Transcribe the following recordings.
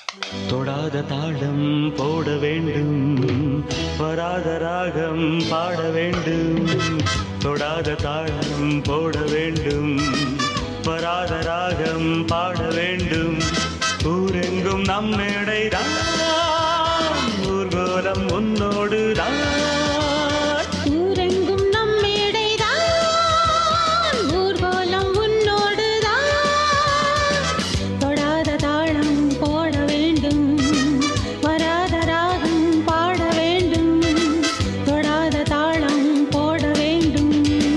தொடாத தாளம் போட வேண்டும் வராத ராகம் பாட வேண்டும் தொடாத தாளம் போட வேண்டும் வராத ராகம் பாட வேண்டும் ஊரெங்கும் நம் மேடைதான் ஊர்கோலம் உன்னோடு தான் ஊரெங்கும் நம் மேடைதான் ஊர்வலம் உன்னோடுதான் தொடாத தாளம் போட வேண்டும் வராத ராகம் பாட வேண்டும் தொடாத தாளம் போட வேண்டும்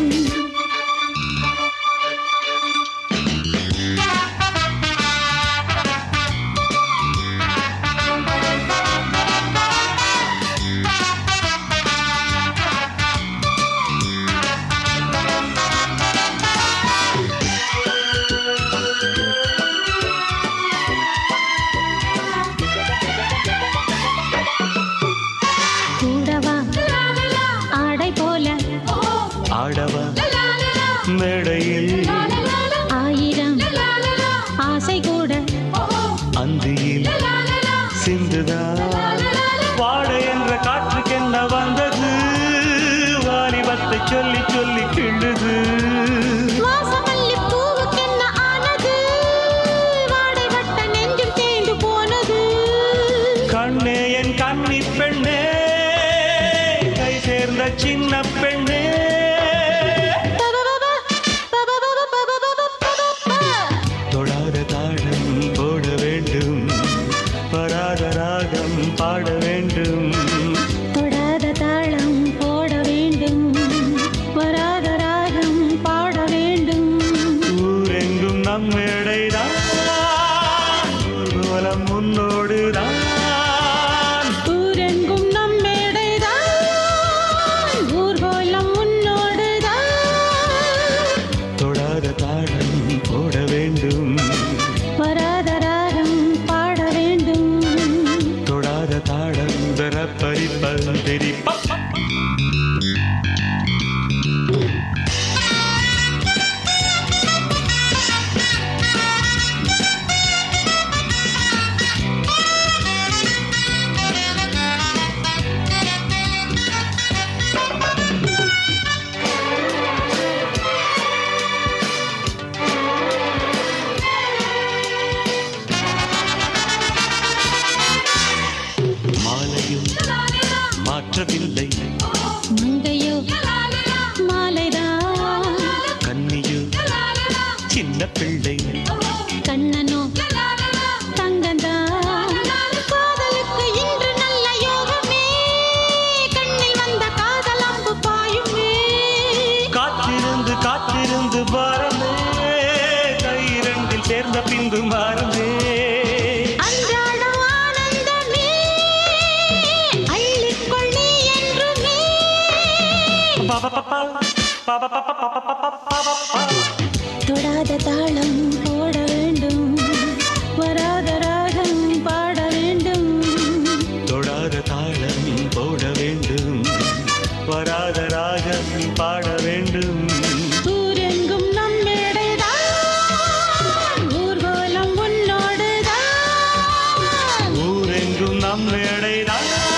கூடவா ஆடை போல ஆடவா மேடையில் ஆயிரம் ஆசை கூட அந்தியில் சிந்துதான் வாட என்ற காற்றுக்கென்ன வந்தது வாலிபத்தை சொல்லி சொல்லி கிள்ளுது வாசமல்லி பூவுக்கென்ன ஆனது வாடை வட்ட நெஞ்சும் தேய்ந்து போனது கண்ணே என் கன்னி பெண்ணே கை சேர்ந்த சின்ன பெண்ணே தொடாத தாளம் போட வேண்டும் வராத ராகம் பாட வேண்டும் தொடாத தாளம் போட வேண்டும் வராத ராகம் பாட வேண்டும் ஊரெங்கும் நம் மேடைதான் ஊர்வலம் முன்னோடுதான் ஊரெங்கும் நம் மேடைதான் ஊர்வலம் உன்னோடுதான் தொடாத தாளம் போட வேண்டும் வராத ராகம் பாட வேண்டும் தொடாத தாளம் தர பறிப்பந்திரி மாலையும் மாற்றவில்லை மங்கையோ மாலைதான் கன்னியோ சின்ன பிள்ளை கண்ணனோ தங்கந்தான் காதலுக்கு இன்று நல்ல யோகமே கண்ணில் வந்த காதல் அம்பு பாயுமே காத்திருந்து காத்திருந்து பாரமே கைரண்டில் சேர்ந்த பின்பு மாறமே அன்றாடம் ஆனந்தமே அள்ளிக்கொள் நீ என்றுமே தொடாத தாளம் போட வேண்டும் வராத ராகம் பாட வேண்டும் தொடாத தாளம் போட வேண்டும் வராத ராகம் பாட வேண்டும் ஊரெங்கும் நம் மேடைதான் ஊர்வலம் உன்னோடுதான் ஊரெங்கும் நம் மேடைதான்